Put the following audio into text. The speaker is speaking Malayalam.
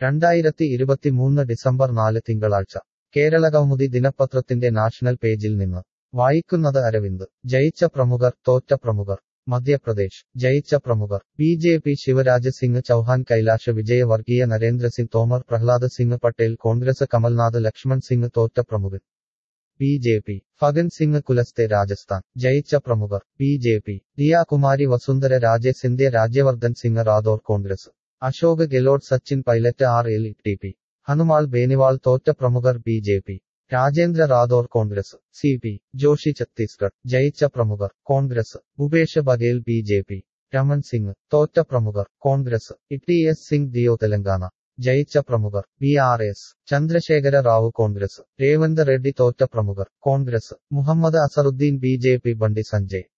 രണ്ടായിരത്തി ഇരുപത്തിമൂന്ന് ഡിസംബർ നാല് തിങ്കളാഴ്ച കേരള കൗമുദി ദിനപത്രത്തിന്റെ നാഷണൽ പേജിൽ നിന്ന് വായിക്കുന്നത് അരവിന്ദ് ജയിച്ച പ്രമുഖർ തോറ്റ പ്രമുഖർ മധ്യപ്രദേശ് ജയിച്ച പ്രമുഖർ B J P Shivraj Singh Chouhan Kailash Vijayvargiya Narendra Singh Tomar Prahlad Singh Patel Congress Kamal Nath Lakshman Singh തോറ്റ പ്രമുഖൻ B J P Faggan Singh Kulaste Rajasthan ജയിച്ച പ്രമുഖർ B J P Diya Kumari Vasundhara Raje Scindia Rajyavardhan Singh Rathore Congress Ashok Gehlot Sachin Pilot R L T P Hanuman Beniwal തോറ്റ പ്രമുഖർ B J P Rajendra Rathore Congress C P Joshi Chhattisgarh ജയിച്ച പ്രമുഖർ Congress Bhupesh Baghel B J P Raman Singh തോറ്റ പ്രമുഖർ കോൺഗ്രസ് ഇ എസ് സിംഗ് ദിയോ തെലങ്കാന ജയിച്ച പ്രമുഖർ B R S Chandrashekara Rao Congress Revanth Reddy തോറ്റ പ്രമുഖർ Congress Mohammed Azharuddin B J P Bandi Sanjay